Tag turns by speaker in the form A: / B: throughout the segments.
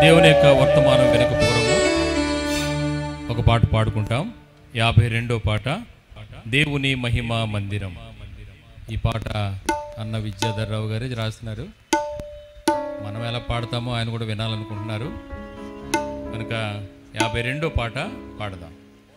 A: దేవుని యొక్క వర్తమానం వెనుక పూర్వము ఒక పాట పాడుకుంటాం యాభై రెండో పాట దేవుని మహిమ మందిరం ఈ పాట అన్న విద్యాధర్రావు గారే రాస్తున్నారు మనం ఎలా పాడతామో ఆయన కూడా వినాలనుకుంటున్నారు కనుక యాభై రెండో పాట పాడదాం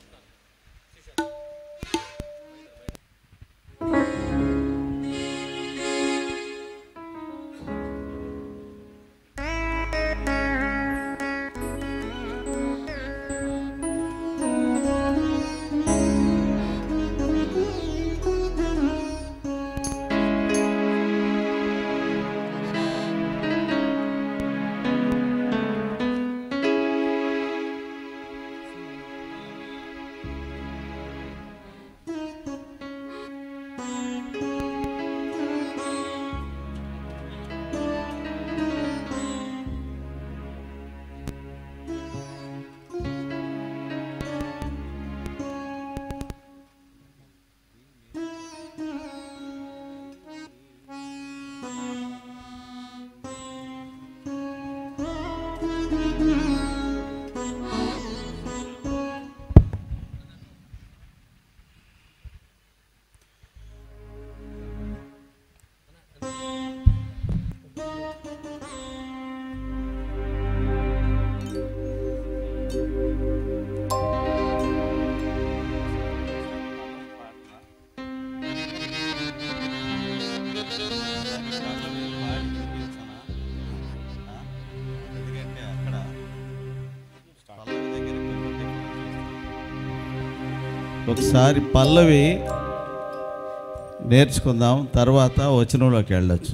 B: ఒకసారి పల్లవి నేర్చుకుందాం తర్వాత వచనంలోకి వెళ్ళొచ్చు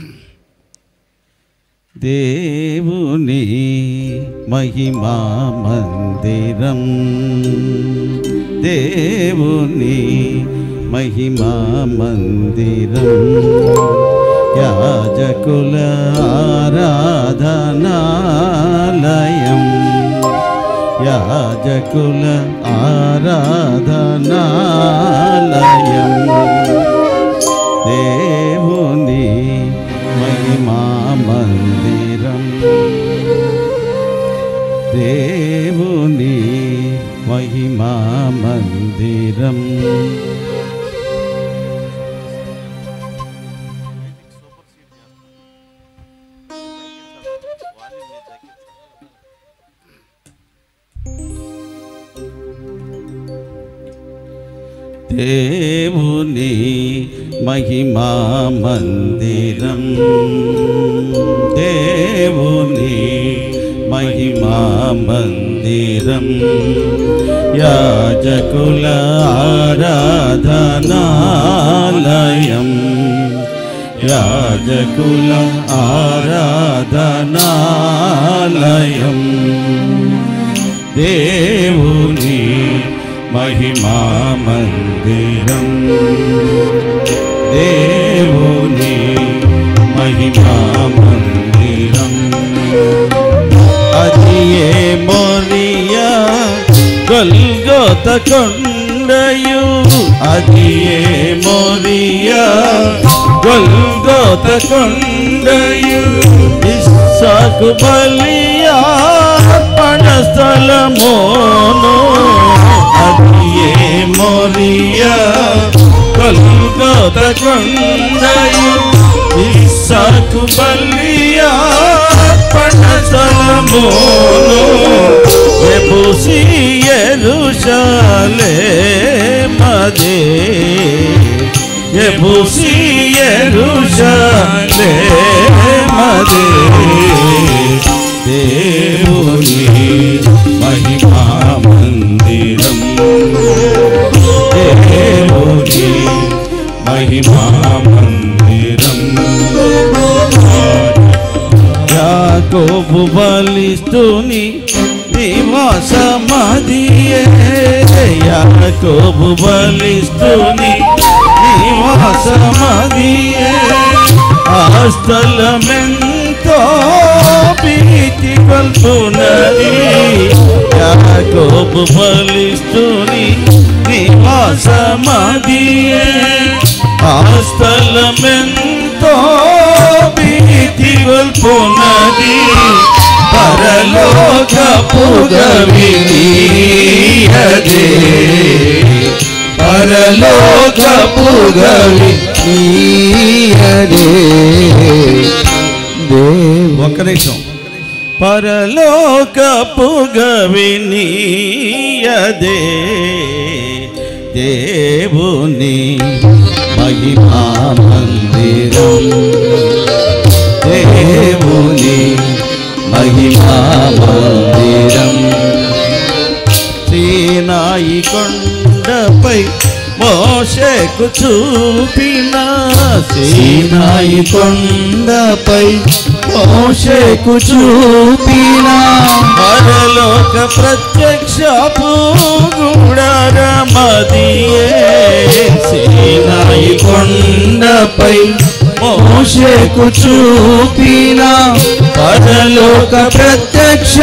B: దేవుని మహిమా మందిరం దేవుని మహిమా మందిరం యాజకుల ఆరాధనాలయం యాజకుల ఆరాధనాలయం దేవుని మహిమా మందిరం దేవుని మహిమా మందిరం దేవుని మహిమా మందిరం దేవుని మహిమా మందిరం యాజకుల ఆరాధనాలయం యాజకుల ఆరాధనాలయం దేవుని మహిమా మందిరం దేవుని మహిమా మందిరం అది ఏ మోరియా గొల్గోత కొండయు అది ఏ మోరియా గొల్గోత కొండయు ఇస్సాకు బలియా పణ స్థలమోను అది ఏ మోరియా గొల్గోత కొండయు ఇస్సాకు బలియా పణ స్థలమోను ఎబుసి ఎరుషాలే మదే ఎబుసి ఎరుషాలే మదే దేవుని మహిమా మందిరం దేవుని మహిమా మందిరం యాకోబు బలిస్తుని నివాసమదియే యాకోబు బలిస్తుని నివాసమదియే ఆ స్థలమెంతో భీతి కల్పునది యాకోబు బలిస్తుని నివాసమదియే ఆ స్థలమెంతో భీతి గొల్పునది పరలోకమందున పరలోకపుగవినీయదే పరలోకపుగవినీయదే ఒక్క నిమిషం పరలోకపుగవినీయదే దేవుని మహిమా మందిరం దేవుని మహిమా మందిరం సీనాయి కొండపై మోషకు చూపిన సీనాయి కొండపై మోషకు చూపిన పరలోక ప్రత్యక్ష పూగుడరమదియే సీనాయి కొండపై మోషకు చూపిన పరలోక ప్రత్యక్ష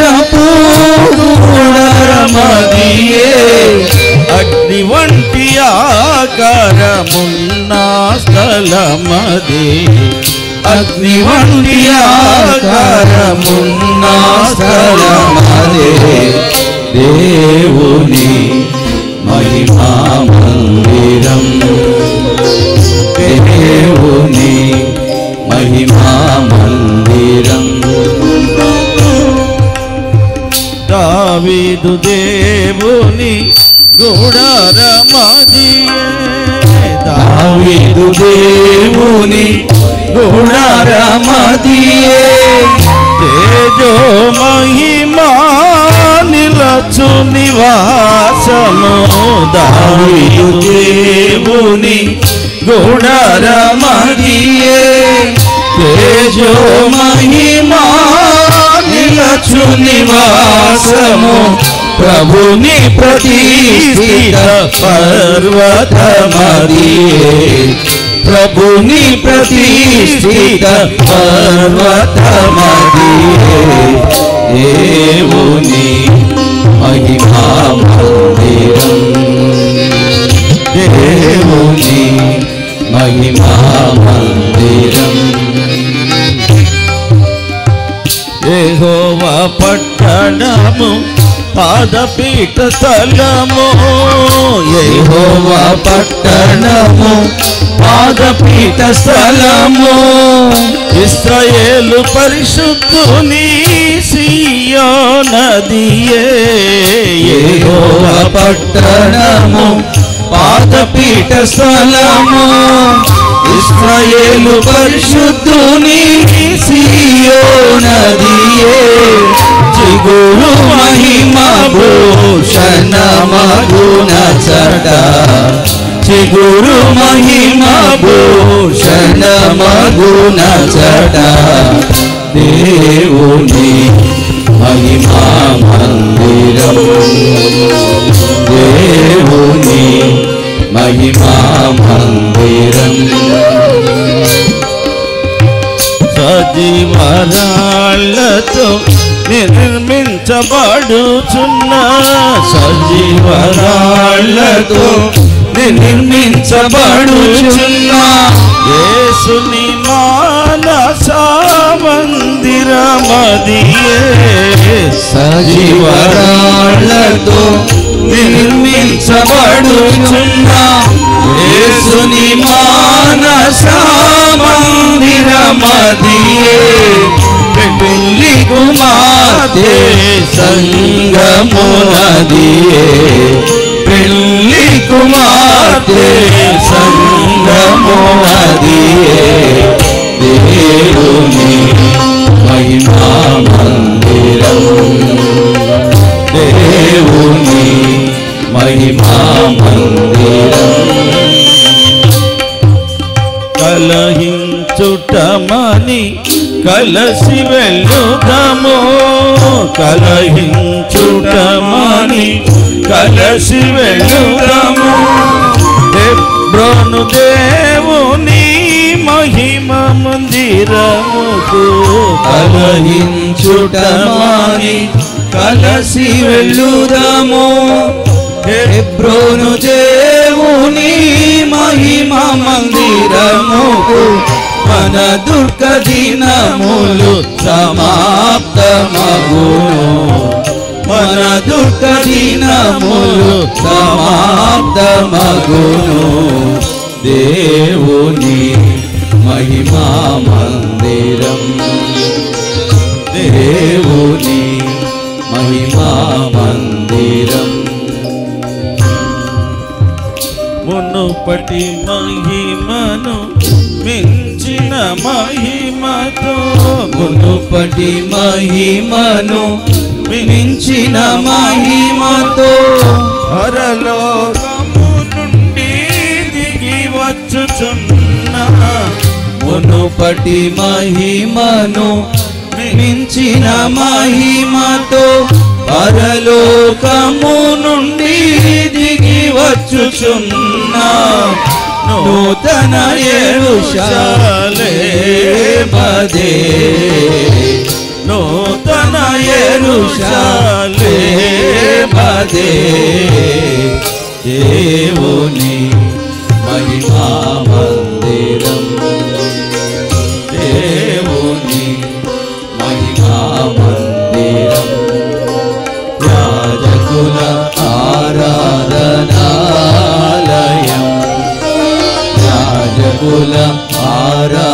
B: పూగుడరమదియే అగ్ని వంటి ఆకారమున్న స్థలమది అగ్ని వంటి ఆకారమున్న స్థలమదే దేవుని మహిమా మందిరం దేవుని మహిమా మందిరం దావీదు దేవుని గుడారమదియే దావీదు దేవుని గుడారమదియే తేజో మహిమా నిలచు నివాసము దావీదు దేవుని గుడారమదియే తేజో మహిమా నిలచు నివాసము ప్రభుని ప్రతిష్ఠిత పర్వతమదియే ప్రభుని ప్రతిష్ఠిత పర్వతమదియే దేవుని మహిమా మందిరం దేవుని మహిమా మందిరం ఏహోవా పట్టణము పాదపీఠ స్థలము ఏహోవా పట్టణము పాదపీఠ స్థలము ఇస్రాయేలు పరిశుద్ధుని సియో నదియే ఏహోవా పట్టణము పాదపీఠ స్థలము ఇస్రాయేలు పరిశుద్ధుని సియో నదియే చిగురు మహిమ భూషణ మగున చట చిగురు మహిమ భూషణ మగున చట దేవుని మహిమా మందిరం దేవుని మహిమా మందిరం సజీవరాళ్ళతో నిర్మించబడుచున్న సజీవరాళ్ళతో నిర్మించబడుచున్న యేసుని మానస మందిరమదియే సజీవరాళ్ళతో నిర్మించబడుచున్న యేసుని మానస మందిరమదియే పెళ్లి కుమార్తె సంగమునదియే పెళ్లి కుమార్తె సంగమునదియే దేవుని మహిమా మందిరం దేవుని మహిమా మందిరం కలహించుటమని కలసి వెళ్ళుదము కలహించుటమని కలసి వెళ్ళుదము బ్రోను దేవుని మహిమ మందిరముకు కలహించుటమని కలసి వెళ్ళుదము హెబ్రోను దేవుని మహిమ మందిరముకు మన దుఃఖ దినములు సమాప్తమగును మన దుఃఖ దినములు సమాప్తమగును దేవుని మహిమా మందిరం దేవుని మహిమా మందిరం మునుపటి మహిమను మించిన మహిమతో మునుపటి మహిమను మించిన మహిమతో పరలోకము నుండి దిగి వచ్చుచున్న మునుపటి మహిమను మించిన మహిమతో పరలోకము నుండి దిగి వచ్చుచున్న నూతన ఎరుషాలే మదే నూతన ఎరుషాలే మదే దేవుని మహిమా మందిరం దేవుని మహిమా మందిరం యాజకుల ఆరాధనాలయం యాజకుల ఆరాధనాలయం